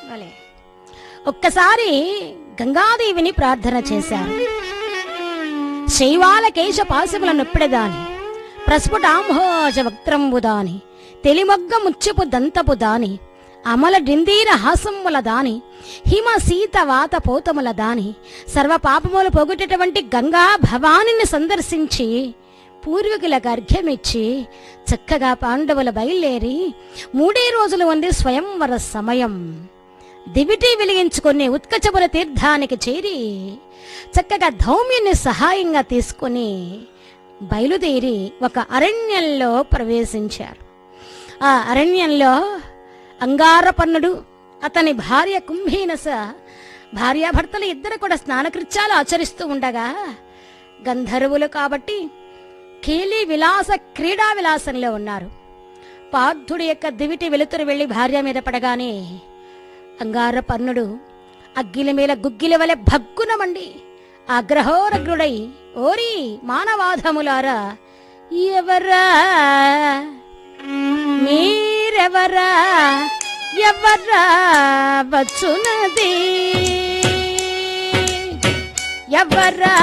వలే. ఒక్కసారి గంగాదేవిని ప్రార్థన చేశారు శైవాల కేశ పాశముల నొప్పిడదాని ప్రస్ఫుటాంభోజ వక్త్రంబుదాని తెలిమొగ్గ ముచ్చపు దంతపు దాని అమల డిందీర హాసముల దాని హిమ సీత వాత పోతముల దాని సర్వ పాపములు పొగుటటువంటి గంగా భవానిని సందర్శించి పూర్వీకులకు అర్ఘ్యమిచ్చి చక్కగా పాండవులు బయలుదేరి మూడే రోజులు ఉంది స్వయంవర సమయం దివిటి వెలిగించుకుని ఉత్కచపుర తీర్థానికి చేరి చక్కగా ధౌమ్యుని సహాయంగా తీసుకుని బయలుదేరి ఒక అరణ్యంలో ప్రవేశించారు ఆ అరణ్యంలో అంగారపన్నుడు అతని భార్య కుంభీనస భార్యాభర్తలు ఇద్దరు కూడా స్నానకృత్యాలు ఆచరిస్తూ ఉండగా గంధర్వులు కాబట్టి కేలి విలాస క్రీడా విలాసంలో ఉన్నారు పార్థుడి యొక్క దివిటి వెలుతురు వెళ్లి భార్య మీద పడగానే అంగారపర్ణుడు అగ్గిల మీద గుగ్గిల వలె భగ్గునమండి అగ్రహోరగ్రుడై ఓరి మానవాధములారా ఎవరా మీరెవరా ఎవరా వచ్చునది ఎవరా